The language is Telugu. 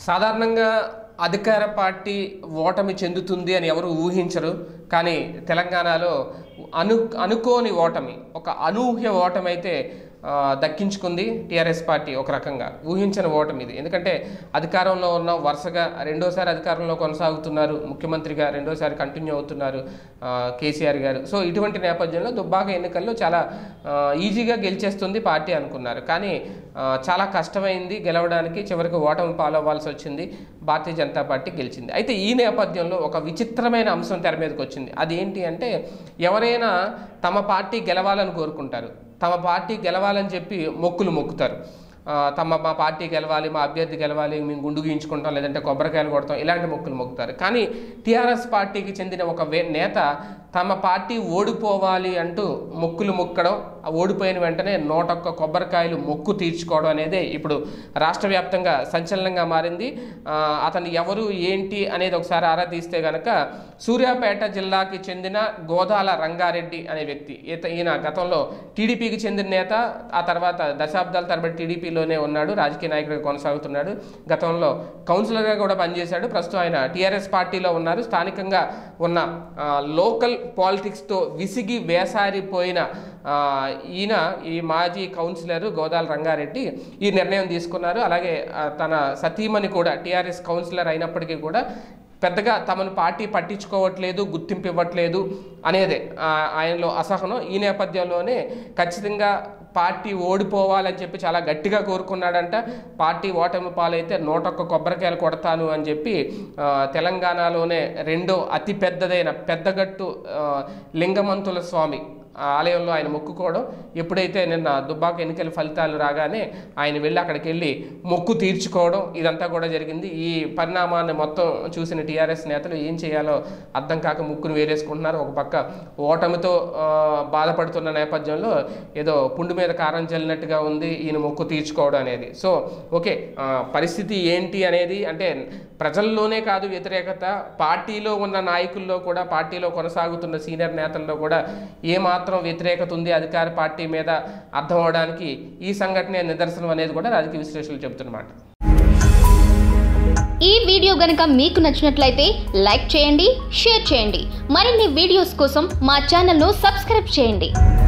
సాధారణంగా అధికార పార్టీ ఓటమి చెందుతుంది అని ఎవరు ఊహించరు కానీ తెలంగాణలో అను అనుకోని ఓటమి ఒక అనూహ్య ఓటమి అయితే ఆ, దక్కించుకుంది టీఆర్ఎస్ పార్టీ ఒక రకంగా ఊహించని ఓటమి ఇది ఎందుకంటే అధికారంలో ఉన్న వరుసగా రెండోసారి అధికారంలో కొనసాగుతున్నారు ముఖ్యమంత్రిగా రెండోసారి కంటిన్యూ అవుతున్నారు ఆ, కేసీఆర్ గారు సో ఇటువంటి నేపథ్యంలో దుబ్బాక ఎన్నికల్లో చాలా ఆ, ఈజీగా గెలిచేస్తుంది పార్టీ అనుకున్నారు కానీ ఆ, చాలా కష్టమైంది గెలవడానికి చివరికి ఓటమి పాలవ్వాల్సి వచ్చింది భారతీయ జనతా పార్టీ గెలిచింది అయితే ఈ నేపథ్యంలో ఒక విచిత్రమైన అంశం తెర మీదకి వచ్చింది అది ఏంటి అంటే ఎవరైనా తమ పార్టీ గెలవాలని కోరుకుంటారు తమ పార్టీ గెలవాలని చెప్పి మొక్కులు మొక్కుతారు ఆ, తమ మా పార్టీ గెలవాలి మా అభ్యర్థి గెలవాలి మేము గుండు గీయించుకుంటాం లేదంటే కొబ్బరికాయలు కొడతాం ఇలాంటి మొక్కులు మొక్కుతారు కానీ టీఆర్ఎస్ పార్టీకి చెందిన ఒక వే నేత తమ పార్టీ ఓడిపోవాలి అంటూ మొక్కులు మొక్కడం ఆ ఓడిపోయిన వెంటనే నూటొక్క కొబ్బరికాయలు మొక్కు తీర్చుకోవడం అనేది ఇప్పుడు రాష్ట్ర వ్యాప్తంగా సంచలనంగా మారింది ఆ, అతను ఎవరు ఏంటి అనేది ఒకసారి ఆరా తీస్తే గనక సూర్యాపేట జిల్లాకి చెందిన గోదాల రంగారెడ్డి అనే వ్యక్తి ఈత ఈయన గతంలో టీడీపీకి చెందిన నేత ఆ తర్వాత దశాబ్దాల తరబడి టీడీపీలోనే ఉన్నాడు రాజకీయ నాయకుడిగా కొనసాగుతున్నాడు గతంలో కౌన్సిలర్గా కూడా పనిచేశాడు ప్రస్తుతం ఆయన టీఆర్ఎస్ పార్టీలో ఉన్నారు స్థానికంగా ఉన్న ఆ, లోకల్ పాలిటిక్స్తో విసిగి వేసారిపోయిన ఆ, ఈయన ఈ మాజీ కౌన్సిలర్ గోదాల రంగారెడ్డి ఈ నిర్ణయం తీసుకున్నారు అలాగే ఆ, తన సతీమణి కూడా టీఆర్ఎస్ కౌన్సిలర్ అయినప్పటికీ కూడా పెద్దగా తమను పార్టీ పట్టించుకోవట్లేదు గుర్తింపు ఇవ్వట్లేదు అనేదే ఆ, ఆయనలో అసహనం ఈ నేపథ్యంలోనే ఖచ్చితంగా పార్టీ ఓడిపోవాలని చెప్పి చాలా గట్టిగా కోరుకున్నాడంట పార్టీ ఓటమి పాలైతే నూటొక్క కొబ్బరికాయలు కొడతాను అని చెప్పి ఆ, తెలంగాణలోనే రెండో అతి పెద్దదైన పెద్దగట్టు ఆ, లింగమంతుల స్వామి ఆ ఆలయంలో ఆయన మొక్కుకోవడం ఎప్పుడైతే నిన్న దుబ్బాక ఎన్నికల ఫలితాలు రాగానే ఆయన వెళ్ళి అక్కడికి వెళ్ళి మొక్కు తీర్చుకోవడం ఇదంతా కూడా జరిగింది ఈ పరిణామాన్ని మొత్తం చూసిన టీఆర్ఎస్ నేతలు ఏం చేయాలో అర్థం కాక ముక్కును వేరేసుకుంటున్నారు ఒక పక్క ఓటమితో ఆ, బాధపడుతున్న నేపథ్యంలో ఏదో పుండు మీద కారం చల్లినట్టుగా ఉంది ఈయన మొక్కు తీర్చుకోవడం అనేది సో ఓకే ఆ, పరిస్థితి ఏంటి అనేది అంటే ప్రజల్లోనే కాదు వ్యతిరేకత పార్టీలో ఉన్న నాయకుల్లో కూడా పార్టీలో కొనసాగుతున్న సీనియర్ నేతల్లో కూడా ఏమాత్రం వ్యతిరేకత ఉంది అధికార పార్టీ మీద అర్థం అవడానికి ఈ సంఘటనే నిదర్శనం అనేది కూడా రాజకీయ విశ్లేషకులు చెబుతున్నమాట ఈ వీడియో గనుక మీకు నచ్చినట్లయితే లైక్ చేయండి షేర్ చేయండి మరిన్ని వీడియోస్ కోసం మా ఛానల్ను సబ్స్క్రైబ్ చేయండి